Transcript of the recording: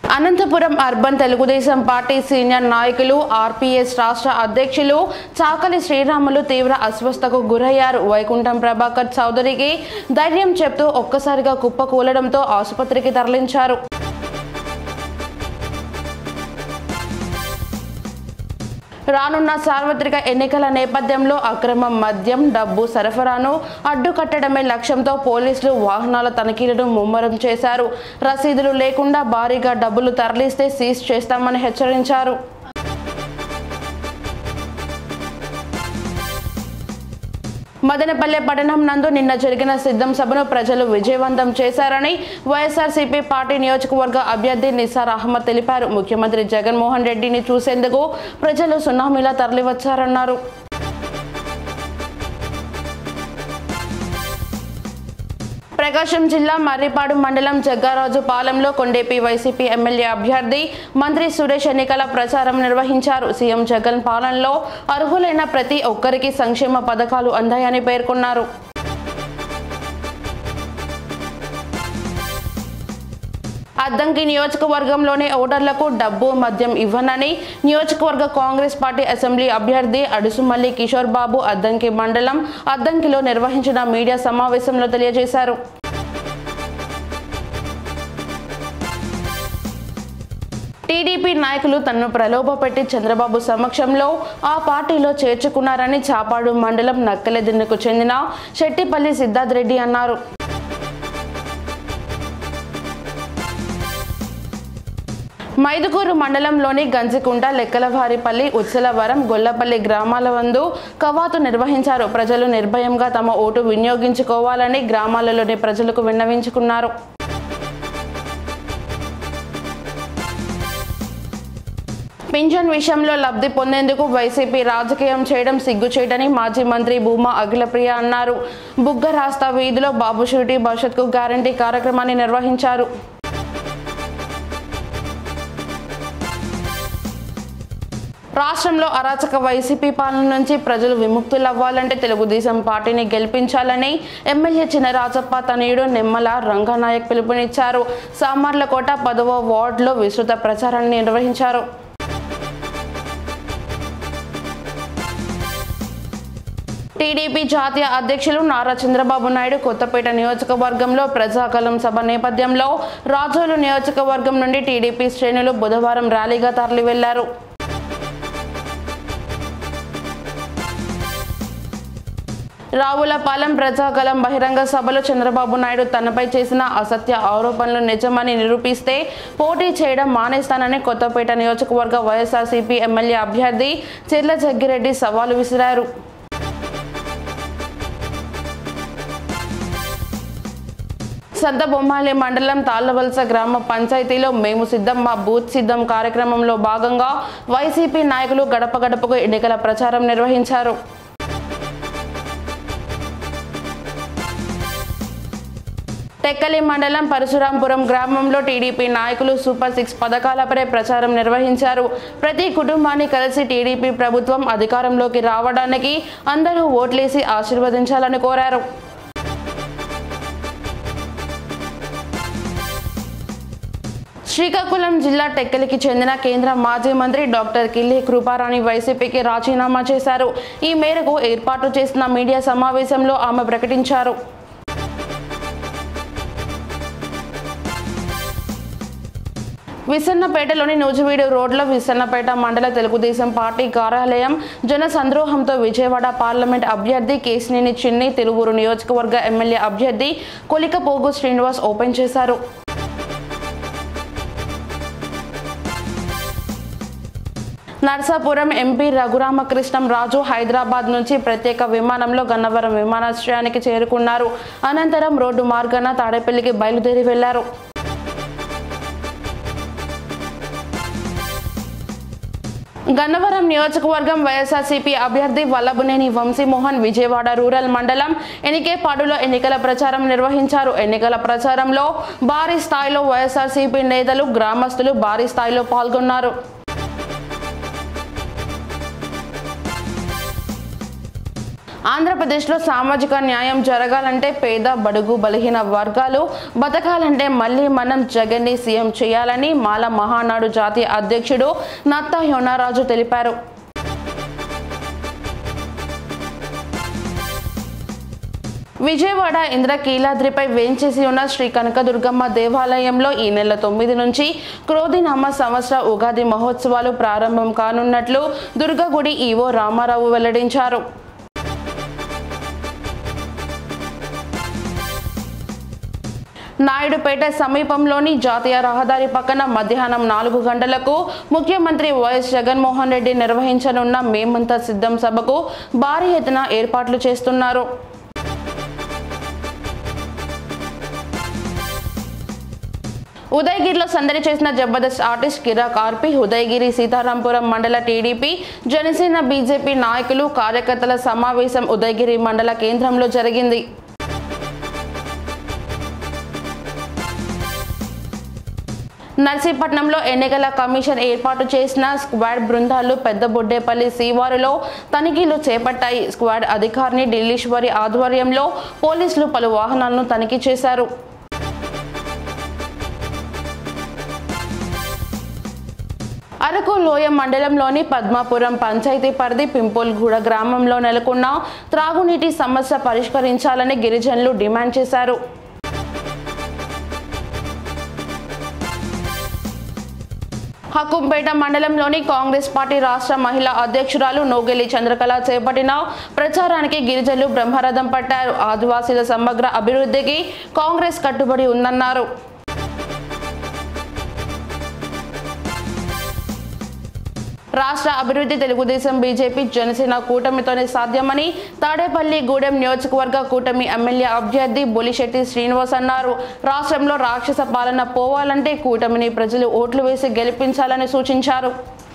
Anantapuram urban Telugu Desam party senior నాయకులు RPS రాష్ట్ర అధ్యక్షులు చాకలి శ్రీరాములు తీవ్ర అస్వస్థకు గురయ్యారు వైకుంఠం ప్రభాకర్ చౌదరికి ధైర్యం చెప్తూ ఒక్కసారిగా కుప్పకూలడంతో ఆసుపత్రికి తరలించారు రానున్న సార్వత్రిక ఎన్నికల నేపథ్యంలో అక్రమ మద్యం డబ్బు సరఫరాను అడ్డుకట్టడమే లక్ష్యంతో పోలీసులు వాహనాల తనిఖీలను ముమ్మరం చేశారు రసీదులు లేకుండా భారీగా డబ్బులు తరలిస్తే సీజ్ చేస్తామని హెచ్చరించారు మదనపల్లె పట్టణం నందు నిన్న జరిగిన సిద్ధం సభను ప్రజలు విజయవంతం చేశారని వైఎస్ఆర్సీపీ పార్టీ నియోజకవర్గ అభ్యర్థి నిసార్ అహ్మద్ తెలిపారు ముఖ్యమంత్రి జగన్మోహన్ రెడ్డిని చూసేందుకు ప్రజలు సునామీలా తరలివచ్చారన్నారు ప్రకాశం జిల్లా మర్రిపాడు మండలం జగ్గారాజు పాలెంలో కొండేపి వైసీపీ ఎమ్మెల్యే అభ్యర్థి మంత్రి సురేష్ ఎన్నికల ప్రచారం నిర్వహించారు సీఎం జగన్ పాలనలో అర్హులైన ప్రతి ఒక్కరికి సంక్షేమ పథకాలు అందాయని పేర్కొన్నారు అద్దంకి నియోజకవర్గంలోని ఓటర్లకు డబ్బు మద్యం ఇవ్వనని నియోజకవర్గ కాంగ్రెస్ పార్టీ అసెంబ్లీ అభ్యర్థి అడుసుమల్లి కిషోర్ బాబు అద్దంకి మండలం అద్దంకిలో నిర్వహించిన మీడియా సమావేశంలో తెలియజేశారు టీడీపీ నాయకులు తనను ప్రలోభపెట్టి చంద్రబాబు సమక్షంలో ఆ పార్టీలో చేర్చుకున్నారని చాపాడు మండలం నక్కలెదిన్నకు చెందిన శెట్టిపల్లి సిద్ధార్థ్ రెడ్డి అన్నారు మైదుకూరు మండలంలోని గంజికుంట లెక్కలవారిపల్లి ఉత్సలవరం గొల్లపల్లి గ్రామాల వందు కవాతు నిర్వహించారు ప్రజలు నిర్భయంగా తమ ఓటు వినియోగించుకోవాలని గ్రామాలలోని ప్రజలకు విన్నవించుకున్నారు పింఛన్ విషయంలో లబ్ధి పొందేందుకు వైసీపీ రాజకీయం చేయడం సిగ్గుచేటని మాజీ మంత్రి భూమా అఖిలప్రియ అన్నారు బుగ్గ రాస్తా వీధిలో బాబు షూటీ భవిష్యత్కు గ్యారంటీ కార్యక్రమాన్ని నిర్వహించారు రాష్ట్రంలో అరాచక వైసీపీ పాలన నుంచి ప్రజలు విముక్తులవ్వాలంటే తెలుగుదేశం పార్టీని గెలిపించాలని ఎమ్మెల్యే చినరాజప్ప తనయుడు నిమ్మల రంగనాయక్ పిలుపునిచ్చారు సామర్లకోట పదవ వార్డులో విస్తృత ప్రచారాన్ని నిర్వహించారు టీడీపీ జాతీయ అధ్యక్షులు నారా చంద్రబాబు నాయుడు కొత్తపేట నియోజకవర్గంలో ప్రజాకలం సభ నేపథ్యంలో రాజోలు నియోజకవర్గం నుండి టీడీపీ శ్రేణులు బుధవారం ర్యాలీగా తరలి వెళ్లారు రావులపాలెం ప్రజాగలం బహిరంగ సభలో చంద్రబాబు నాయుడు తనపై చేసిన అసత్య ఆరోపణలు నిజమని నిరూపిస్తే పోటీ చేయడం మానేస్తానని కొత్తపేట నియోజకవర్గ వైఎస్ఆర్సీపీ ఎమ్మెల్యే అభ్యర్థి చెర్ల జగ్గిరెడ్డి సవాలు విసిరారు సంత బొమ్మాలి మండలం తాళ్లవలస గ్రామ పంచాయతీలో మేము సిద్ధం మా బూత్ సిద్ధం కార్యక్రమంలో భాగంగా వైసీపీ నాయకులు గడప గడపకు ఎన్నికల ప్రచారం నిర్వహించారు టెక్కలి మండలం పరశురాంపురం గ్రామంలో టీడీపీ నాయకులు సూపర్ సిక్స్ పథకాలపై ప్రచారం నిర్వహించారు ప్రతి కుటుంబాన్ని కలిసి టీడీపీ ప్రభుత్వం అధికారంలోకి రావడానికి అందరూ ఓట్లేసి ఆశీర్వదించాలని కోరారు శ్రీకాకుళం జిల్లా టెక్కలికి చెందిన కేంద్ర మాజీ మంత్రి డాక్టర్ కిల్లి కృపారాణి వైసీపీకి రాజీనామా చేశారు ఈ మేరకు ఏర్పాటు చేసిన మీడియా సమావేశంలో ఆమె ప్రకటించారు విసన్నపేటలోని నూజివీడు రోడ్లో విసన్నపేట మండల తెలుగుదేశం పార్టీ కార్యాలయం జన సంద్రోహంతో విజయవాడ పార్లమెంట్ అభ్యర్థి కేసినేని చిన్ని తిరువురు నియోజకవర్గ ఎమ్మెల్యే అభ్యర్థి కొలికపోగు శ్రీనివాస్ ఓపెన్ చేశారు నర్సాపురం ఎంపీ రఘురామకృష్ణం రాజు హైదరాబాద్ నుంచి ప్రత్యేక విమానంలో గన్నవరం విమానాశ్రయానికి చేరుకున్నారు అనంతరం రోడ్డు మార్గాన తాడేపల్లికి బయలుదేరి వెళ్లారు గన్నవరం నియోజకవర్గం వైఎస్ఆర్సీపీ అభ్యర్థి వల్లభనేని వంశీమోహన్ విజయవాడ రూరల్ మండలం ఎనికేపాడులో ఎన్నికల ప్రచారం నిర్వహించారు ఎన్నికల ప్రచారంలో భారీ స్థాయిలో వైఎస్ఆర్సీపీ నేతలు గ్రామస్తులు భారీ స్థాయిలో పాల్గొన్నారు ఆంధ్రప్రదేశ్లో సామాజిక న్యాయం జరగాలంటే పేద బడుగు బలహీన వర్గాలు బతకాలంటే మళ్ళీ మనం జగన్ని సీఎం చేయాలని మాల మహానాడు జాతీయ అధ్యక్షుడు నత్తా యోనారాజు తెలిపారు విజయవాడ ఇంద్రకీలాద్రిపై వేంచేసి ఉన్న శ్రీ కనకదుర్గమ్మ దేవాలయంలో ఈ నెల తొమ్మిది నుంచి క్రోధినామ సంవత్సర ఉగాది మహోత్సవాలు ప్రారంభం కానున్నట్లు దుర్గగుడి ఈవో రామారావు వెల్లడించారు నాయుడుపేట సమీపంలోని జాతీయ రహదారి పక్కన మధ్యాహ్నం నాలుగు గంటలకు ముఖ్యమంత్రి వైఎస్ జగన్మోహన్ రెడ్డి నిర్వహించనున్న మేమంతా సిద్ధం సభకు భారీ ఎత్తున ఏర్పాట్లు చేస్తున్నారు ఉదయగిరిలో సందడి చేసిన జబర్దస్త్ ఆర్టిస్ట్ కిరాక్ ఆర్పి ఉదయగిరి సీతారాంపురం మండల టీడీపీ జనసేన బీజేపీ నాయకులు కార్యకర్తల సమావేశం ఉదయగిరి మండల కేంద్రంలో జరిగింది నర్సీపట్నంలో ఎన్నికల కమిషన్ ఏర్పాటు చేసిన స్క్వాడ్ బృందాలు పెద్దబొడ్డేపల్లి శివారులో తనిఖీలు చేపట్టాయి స్క్వాడ్ అధికారిని ఢిల్లీశ్వరి ఆధ్వర్యంలో పోలీసులు పలు వాహనాలను తనిఖీ చేశారు అరకు లోయ మండలంలోని పద్మాపురం పంచాయతీ పరిధి పింపోల్గూడ గ్రామంలో నెలకొన్న త్రాగునీటి సమస్య పరిష్కరించాలని గిరిజనులు డిమాండ్ చేశారు హకుంపేట మండలంలోని కాంగ్రెస్ పార్టీ రాష్ట్ర మహిళా అధ్యక్షురాలు నోగెలి చంద్రకళ చేపట్టిన ప్రచారానికి గిరిజనులు బ్రహ్మరథం పట్టారు ఆదివాసీల సమగ్ర అభివృద్ధికి కాంగ్రెస్ కట్టుబడి ఉందన్నారు రాష్ట్ర అభివృద్ధి తెలుగుదేశం బీజేపీ జనసేన కూటమితోనే సాధ్యమని తాడేపల్లి గూడెం నియోజకవర్గ కూటమి ఎమ్మెల్యే అభ్యర్థి బొలిశెట్టి శ్రీనివాస్ అన్నారు రాష్ట్రంలో రాక్షస పాలన పోవాలంటే కూటమిని ప్రజలు ఓట్లు వేసి గెలిపించాలని సూచించారు